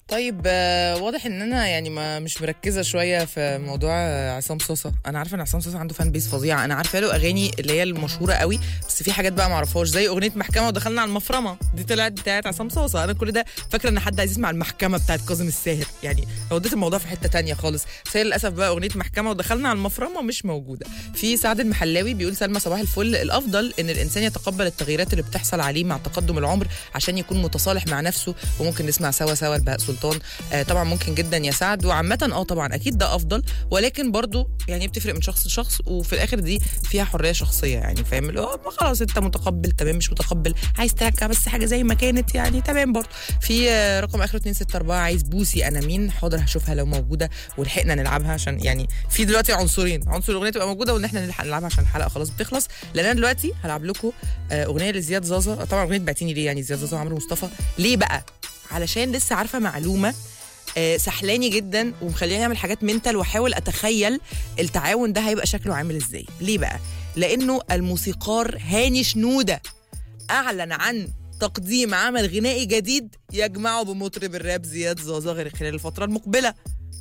طيب آه، واضح ان انا يعني ما مش مركزه شويه في موضوع آه، عصام صوصه انا عارفه ان عصام صوصه عنده فان بيس فظيعه انا عارفه له اغاني اللي هي المشهوره قوي بس في حاجات بقى ما اعرفهاش زي اغنيه محكمه ودخلنا على المفرمه دي طلعت بتاعت عصام صوصه انا كل ده فاكره ان حد عايز يسمع المحكمه بتاعت كاظم الساهر يعني وديت الموضوع في حته تانية خالص بس هي للاسف بقى اغنيه محكمه ودخلنا على المفرمه مش موجوده في سعد المحلاوي بيقول سلمى صباح الفل الافضل ان الانسان يتقبل التغييرات اللي بتحصل عليه مع تقدم العمر عشان يكون متصالح مع نفسه وممكن نسمع سوا سوا لبهاء سلطان آه طبعا ممكن جدا يا سعد وعامه اه طبعا اكيد ده افضل ولكن برضو يعني بتفرق من شخص لشخص وفي الاخر دي فيها حريه شخصيه يعني فاهم اللي هو خلاص انت متقبل تمام مش متقبل عايز ترجع بس حاجه زي ما كانت يعني تمام برضو في آه، رقم اخره 264 عايز بوسي انا مين حاضر هشوفها لو موجوده ولحقنا نلعبها عشان يعني في دلوقتي عنصرين عنصر الاغنيه تبقى موجوده وان احنا نلحق نلعبها عشان الحلقه خلاص بتخلص لان انا دلوقتي هلعب لكم آه، اغنيه لزياد زازا طبعا اغنيه بعتيني ليه يعني زياد زازا وعمرو مصطفى ليه بقى علشان لسه عارفه معلومه آه، سحلاني جدا ومخليني اعمل حاجات منتال واحاول اتخيل التعاون ده هيبقى شكله عامل ازاي ليه بقى لانه الموسيقار هاني شنوده اعلن عن تقديم عمل غنائي جديد يجمعه بمطرب الراب زياد زازا غير خلال الفتره المقبله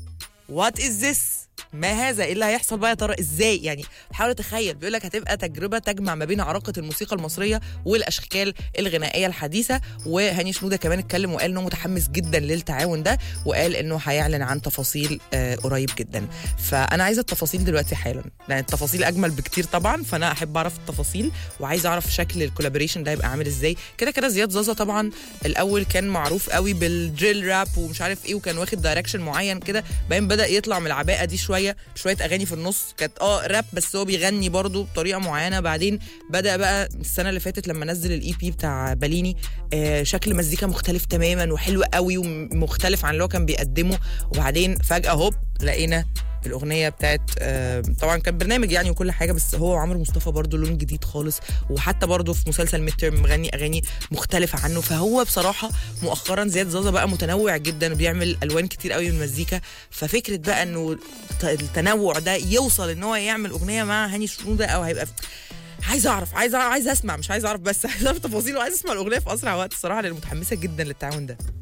وات از ذس ما هذا ايه اللي هيحصل بقى يا ترى ازاي يعني حاول اتخيل بيقول لك هتبقى تجربه تجمع ما بين عراقه الموسيقى المصريه والاشكال الغنائيه الحديثه وهاني شنوده كمان اتكلم وقال انه متحمس جدا للتعاون ده وقال انه هيعلن عن تفاصيل آه قريب جدا فانا عايزه التفاصيل دلوقتي حالا لان التفاصيل اجمل بكتير طبعا فانا احب اعرف التفاصيل وعايزه اعرف شكل الكولابوريشن ده هيبقى عامل ازاي كده كده زياد زازا طبعا الاول كان معروف قوي بالدريل راب ومش عارف ايه وكان واخد دايركشن معين كده بعدين بدا يطلع من العباءه دي شويه شويه اغاني في النص كانت اه راب بس هو بيغني برضه بطريقه معينه بعدين بدا بقى السنه اللي فاتت لما نزل الاي بي بتاع باليني آه شكل مزيكا مختلف تماما وحلو قوي ومختلف عن اللي هو كان بيقدمه وبعدين فجاه هوب لقينا الاغنيه بتاعت آه طبعا كان برنامج يعني وكل حاجه بس هو وعمرو مصطفى برضه لون جديد خالص وحتى برضه في مسلسل ميد تيرم مغني اغاني مختلفه عنه فهو بصراحه مؤخرا زياد زازا بقى متنوع جدا وبيعمل الوان كتير قوي من المزيكا ففكره بقى انه ت- التنوع ده يوصل ان هو يعمل اغنيه مع هاني شنوده او هيبقى عايز اعرف عايز عايز اسمع مش عايز اعرف بس عايز اعرف تفاصيل وعايز اسمع الاغنيه في اسرع وقت الصراحه لان متحمسه جدا للتعاون ده